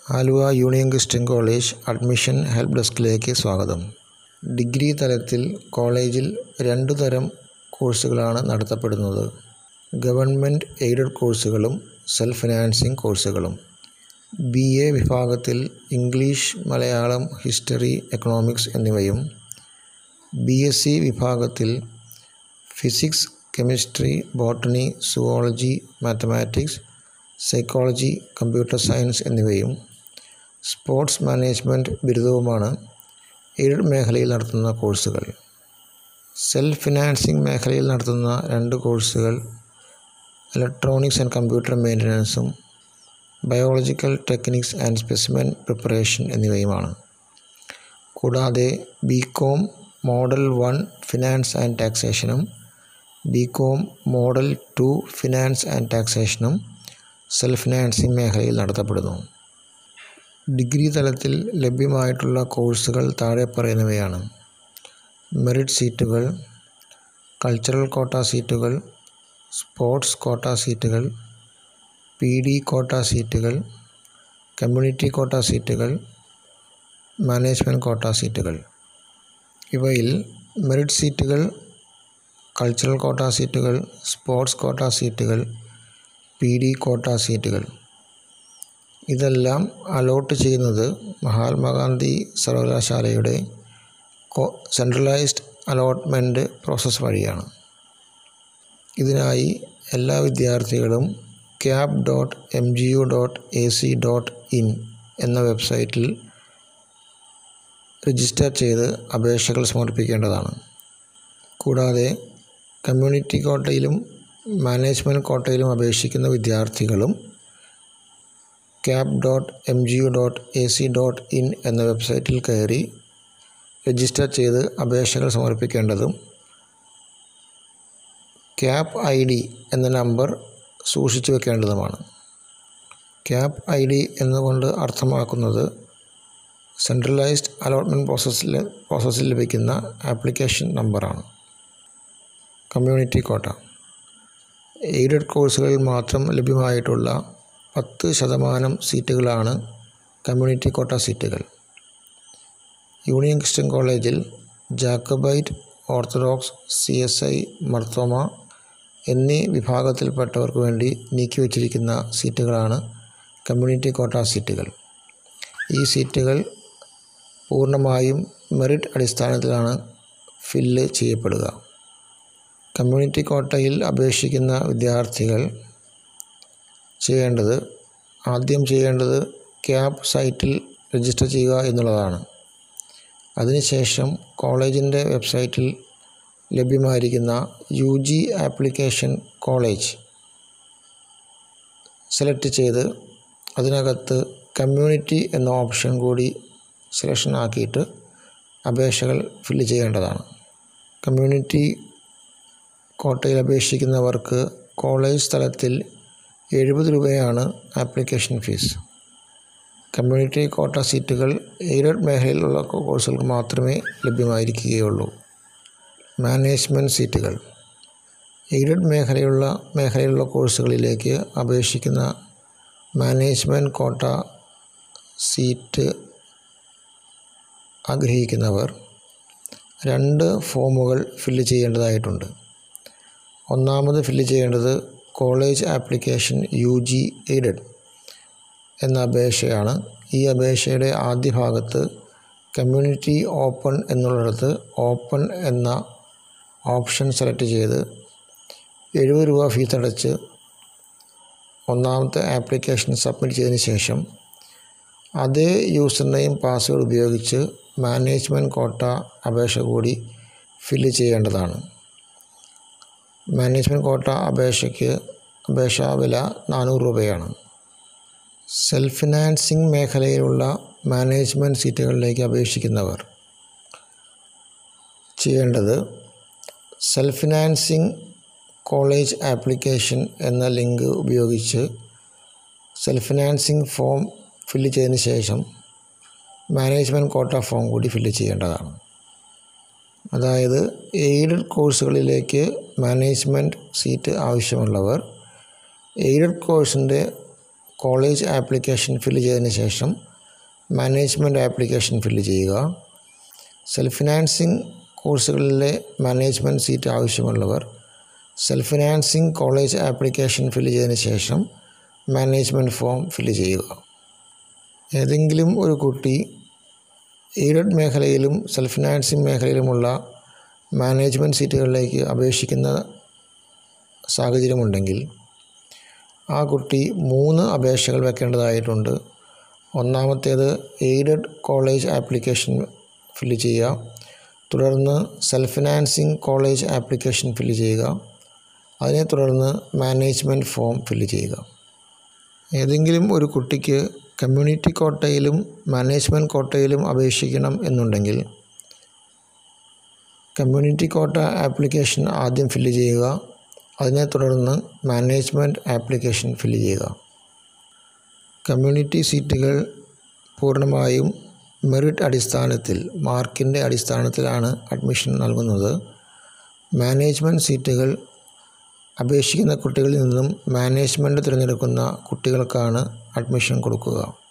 Aluva union Christian college admission help ഡെസ്കിലേക്ക് സ്വാഗതം degree തലത്തിൽ കോളേജിൽ രണ്ടു തരം കോഴ്സുകളാണ് നടത്തപ്പെടുന്നത് ഗവൺമെൻറ് എയ്ഡഡ് കോഴ്സുകളും സെൽഫ് ഫിനാൻസിങ് കോഴ്സുകളും ബി എ വിഭാഗത്തിൽ ഇംഗ്ലീഷ് മലയാളം ഹിസ്റ്ററി എക്കണോമിക്സ് എന്നിവയും ബി എസ് സി വിഭാഗത്തിൽ physics chemistry botany zoology mathematics psychology computer science എന്നിവയും സ്പോർട്സ് മാനേജ്മെൻറ്റ് ബിരുദവുമാണ് എയ്ഡഡ് മേഖലയിൽ നടത്തുന്ന കോഴ്സുകൾ സെൽഫ് ഫിനാൻസിങ് മേഖലയിൽ നടത്തുന്ന രണ്ട് കോഴ്സുകൾ ഇലക്ട്രോണിക്സ് ആൻഡ് കമ്പ്യൂട്ടർ മെയിൻ്റനൻസും biological techniques and specimen preparation എന്നിവയുമാണ് കൂടാതെ B com model one finance and ടാക്സേഷനും B com model two finance and ടാക്സേഷനും സെൽഫ് ഫിനാൻസിങ് മേഖലയിൽ നടത്തപ്പെടുന്നു ഡിഗ്രി തലത്തിൽ ലഭ്യമായിട്ടുള്ള കോഴ്സുകൾ താഴെ പറയുന്നവയാണ് മെറിറ്റ് സീറ്റുകൾ കൾച്ചറൽ കോട്ട സീറ്റുകൾ സ്പോർട്സ് കോട്ട സീറ്റുകൾ പി ഡി കോട്ട സീറ്റുകൾ കമ്മ്യൂണിറ്റി കോട്ട സീറ്റുകൾ മാനേജ്മെൻറ്റ് കോട്ട സീറ്റുകൾ ഇവയിൽ മെറിറ്റ് സീറ്റുകൾ കൾച്ചറൽ കോട്ട സീറ്റുകൾ സ്പോർട്സ് കോട്ട സീറ്റുകൾ പി ഡി കോട്ട സീറ്റുകൾ ഇതെല്ലാം അലോട്ട് ചെയ്യുന്നത് മഹാത്മാഗാന്ധി സർവകലാശാലയുടെ സെൻട്രലൈസ്ഡ് അലോട്ട്മെൻറ്റ് പ്രോസസ്സ് വഴിയാണ് ഇതിനായി എല്ലാ വിദ്യാർത്ഥികളും CAP dot M G U dot A C dot in എന്ന വെബ്സൈറ്റിൽ രജിസ്റ്റർ ചെയ്ത് അപേക്ഷകൾ സമർപ്പിക്കേണ്ടതാണ് കൂടാതെ കമ്മ്യൂണിറ്റി കോട്ടയിലും മാനേജ്മെൻറ്റ് കോട്ടയിലും അപേക്ഷിക്കുന്ന വിദ്യാർത്ഥികളും CAP dot M G U dot A C dot in എന്ന വെബ്സൈറ്റിൽ കയറി രജിസ്റ്റർ ചെയ്ത് അപേക്ഷകൾ സമർപ്പിക്കേണ്ടതും ക്യാബ് ഐ ഡി എന്ന നമ്പർ സൂക്ഷിച്ചു വെക്കേണ്ടതുമാണ് ക്യാബ് ഐ ഡി എന്നുകൊണ്ട് അർത്ഥമാക്കുന്നത് സെൻട്രലൈസ്ഡ് അലോട്ട്മെൻറ്റ് പ്രോസസ്സിൽ പ്രോസസ്സിൽ ലഭിക്കുന്ന ആപ്ലിക്കേഷൻ നമ്പറാണ് കമ്മ്യൂണിറ്റി കോട്ട എയ്ഡഡ് കോഴ്സുകളിൽ മാത്രം ലഭ്യമായിട്ടുള്ള പത്ത് ശതമാനം സീറ്റുകളാണ് കമ്മ്യൂണിറ്റി കോട്ട സീറ്റുകൾ യൂണിയൻ ക്രിസ്ത്യൻ കോളേജിൽ Jacobite Orthodox C S I Marthoma എന്നീ വിഭാഗത്തിൽപ്പെട്ടവർക്ക് വേണ്ടി നീക്കിവച്ചിരിക്കുന്ന സീറ്റുകളാണ് കമ്മ്യൂണിറ്റി കോട്ട സീറ്റുകൾ ഈ സീറ്റുകൾ പൂർണ്ണമായും മെറിറ്റ് അടിസ്ഥാനത്തിലാണ് ഫില്ല് ചെയ്യപ്പെടുക കമ്മ്യൂണിറ്റി കോട്ടയിൽ അപേക്ഷിക്കുന്ന വിദ്യാർത്ഥികൾ ചെയ്യേണ്ടത് ആദ്യം ചെയ്യേണ്ടത് ക്യാബ് സൈറ്റിൽ രജിസ്റ്റർ ചെയ്യുക എന്നുള്ളതാണ് അതിനുശേഷം കോളേജിൻ്റെ വെബ്സൈറ്റിൽ ലഭ്യമായിരിക്കുന്ന U G application college select ചെയ്ത് അതിനകത്ത് കമ്മ്യൂണിറ്റി എന്ന ഓപ്ഷൻ കൂടി സെലക്ഷൻ ആക്കിയിട്ട് അപേക്ഷകൾ ഫില്ല് ചെയ്യേണ്ടതാണ് കമ്മ്യൂണിറ്റി കോട്ടയിൽ അപേക്ഷിക്കുന്നവർക്ക് കോളേജ് തലത്തിൽ എഴുപത് രൂപയാണ് ആപ്ലിക്കേഷൻ ഫീസ് കമ്മ്യൂണിറ്റി കോട്ട സീറ്റുകൾ എയ്ഡഡ് മേഖലയിലുള്ള കോഴ്സുകൾക്ക് മാത്രമേ ലഭ്യമായിരിക്കുകയുള്ളൂ മാനേജ്മെൻറ്റ് സീറ്റുകൾ എയ്ഡഡ് മേഖലയുള്ള മേഖലയിലുള്ള കോഴ്സുകളിലേക്ക് അപേക്ഷിക്കുന്ന മാനേജ്മെൻറ്റ് കോട്ട സീറ്റ് ആഗ്രഹിക്കുന്നവർ രണ്ട് ഫോമുകൾ ഫില്ല് ചെയ്യേണ്ടതായിട്ടുണ്ട് ഒന്നാമത് ഫില്ല് ചെയ്യേണ്ടത് college application U G aided എന്ന അപേക്ഷയാണ് ഈ അപേക്ഷയുടെ ആദ്യ ഭാഗത്ത് കമ്മ്യൂണിറ്റി ഓപ്പൺ എന്നുള്ളിടത്ത് ഓപ്പൺ എന്ന ഓപ്ഷൻ സെലക്ട് ചെയ്ത് എഴുപത് രൂപ ഫീസ് അടച്ച് ഒന്നാമത്തെ ആപ്ലിക്കേഷൻ സബ്മിറ്റ് ചെയ്തതിന് ശേഷം അതേ യൂസർ നെയിം പാസ്വേഡ് ഉപയോഗിച്ച് മാനേജ്മെൻറ്റ് കോട്ട അപേക്ഷ കൂടി ഫില്ല് ചെയ്യേണ്ടതാണ് മാനേജ്മെൻറ്റ് കോട്ട അപേക്ഷയ്ക്ക് അപേക്ഷാ വില നാനൂറ് രൂപയാണ് സെൽഫ് ഫിനാൻസിങ് മേഖലയിലുള്ള മാനേജ്മെൻറ്റ് സീറ്റുകളിലേക്ക് അപേക്ഷിക്കുന്നവർ ചെയ്യേണ്ടത് സെൽഫ് ഫിനാൻസിങ് കോളേജ് ആപ്ലിക്കേഷൻ എന്ന ലിങ്ക് ഉപയോഗിച്ച് സെൽഫ് ഫിനാൻസിങ് ഫോം ഫില്ല് ചെയ്തതിന് ശേഷം മാനേജ്മെൻറ്റ് കോട്ട ഫോം കൂടി ഫില്ല് ചെയ്യേണ്ടതാണ് അതായത് എയ്ഡഡ് കോഴ്സുകളിലേക്ക് മാനേജ്മെൻറ്റ് സീറ്റ് ആവശ്യമുള്ളവർ എയ്ഡഡ് കോഴ്സിൻ്റെ കോളേജ് ആപ്ലിക്കേഷൻ ഫില്ല് ചെയ്തതിന് ശേഷം മാനേജ്മെൻറ്റ് ആപ്ലിക്കേഷൻ ഫില്ല് ചെയ്യുക സെൽഫ് ഫിനാൻസിങ് കോഴ്സുകളിലെ മാനേജ്മെൻറ്റ് സീറ്റ് ആവശ്യമുള്ളവർ self financing college application fill ചെയ്തതിന് ശേഷം മാനേജ്മെൻറ്റ് ഫോം ഫില്ല് ചെയ്യുക ഏതെങ്കിലും ഒരു കുട്ടി എയ്ഡഡ് മേഖലയിലും സെൽഫ് ഫിനാൻസിങ് മേഖലയിലുമുള്ള മാനേജ്മെൻറ്റ് സീറ്റുകളിലേക്ക് അപേക്ഷിക്കുന്ന സാഹചര്യമുണ്ടെങ്കിൽ ആ കുട്ടി മൂന്ന് അപേക്ഷകൾ വെക്കേണ്ടതായിട്ടുണ്ട് ഒന്നാമത്തേത് എയ്ഡഡ് കോളേജ് ആപ്ലിക്കേഷൻ ഫില്ല് ചെയ്യുക തുടർന്ന് self financing college application fill ചെയ്യുക അതിനെ തുടർന്ന് മാനേജ്മെൻറ്റ് ഫോം ഫില്ല് ചെയ്യുക ഏതെങ്കിലും ഒരു കുട്ടിക്ക് കമ്മ്യൂണിറ്റി കോട്ടയിലും മാനേജ്മെൻറ്റ് കോട്ടയിലും അപേക്ഷിക്കണം എന്നുണ്ടെങ്കിൽ കമ്മ്യൂണിറ്റി കോട്ട ആപ്ലിക്കേഷൻ ആദ്യം ഫില്ല് ചെയ്യുക അതിനെ തുടർന്ന് മാനേജ്മെൻറ്റ് ആപ്ലിക്കേഷൻ ഫില്ല് ചെയ്യുക കമ്മ്യൂണിറ്റി സീറ്റുകൾ പൂർണ്ണമായും മെറിറ്റ് അടിസ്ഥാനത്തിൽ മാർക്കിൻ്റെ അടിസ്ഥാനത്തിലാണ് അഡ്മിഷൻ നൽകുന്നത് മാനേജ്മെൻറ്റ് സീറ്റുകൾ അപേക്ഷിക്കുന്ന കുട്ടികളിൽ നിന്നും മാനേജ്മെൻറ്റ് തിരഞ്ഞെടുക്കുന്ന കുട്ടികൾക്കാണ് അഡ്മിഷൻ കൊടുക്കുക